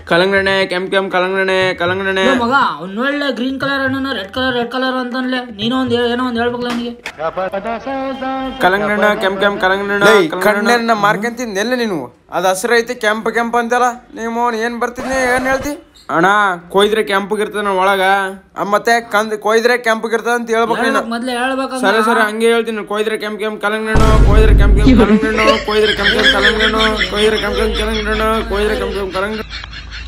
ಕಲಂಗಡನೆ ಕೆಂಪ್ ಕೆಂಪ್ ಕಲಂಗಡನೆ ಕಲಂಗಡನೆ ಏ ಮಗ ಅವ್ನು ಒಳ್ಳೆ ಗ್ರೀನ್ ಕಲರ್ ಹಣ್ಣು ರೆಡ್ ಕಲರ್ ರೆಡ್ ಕಲರ್ ಅಂತನ್ಲೆ ನೀನು ಒಂದ್ ಏನೋ ಒಂದ್ ಹೇಳ್ಬೇಕಲ್ಲ ನನಗೆ ಕಲಂಗಡನ ಕೆಂಪ್ ಕೆಂಪ್ ಕಲಂಗಡನ ಕಣ್ಣನ್ನ ಮಾರ್ಕೊಂತೀನಿ ಎಲ್ಲ ನೀನು ಅದ್ ಹಸಿರು ಐತಿ ಕೆಂಪ್ ಕೆಂಪ್ ಅಂತಲ್ಲ ನೀವು ಏನ್ ಬರ್ತೀನಿ ಏನ್ ಹೇಳ್ತಿ ಅಣ್ಣ ಕೊಯ್ದ್ರೆ ಕೆಂಪಗಿರ್ತದ ಒಳಗ ಆ, ಮತ್ತೆ ಕಂದ್ ಕೊಯ್ದ್ರೆ ಕೆಂಪಗಿರ್ತದ ಅಂತ ಹೇಳ್ಬೇಕು ನೀನು ಮೊದ್ಲೇ ಹೇಳ್ಬೇಕಂಗ ಸರಿ ಸರಿ ಹಂಗೆ ಹೇಳ್ತೀನಿ ಕೊಯ್ದ್ರೆ ಕೆಂಪ್ ಕೆಂಪ್ ಕಲಂಗಡಣ್ಣು ಕೊಯ್ದ್ರೆ ಕೆಂಪ್ ಕೆಂಪ್ ಕಲಂಗಡಣ್ಣು ಕೊಯ್ದ್ರೆ ಕೆಂಪ್ ಕೆಂಪ್ ಕಲಂಗಡಣ್ಣು ಕೊಯ್ದ್ರೆ ಕೆಂಪ್ ಕೆಂಪ್ ಕಲಂಗಡಣ್ಣು ಕೊಯ್ದ್ರೆ ಕೆಂಪ್ ಕೆಂಪ್ ಕಲಂಗಡ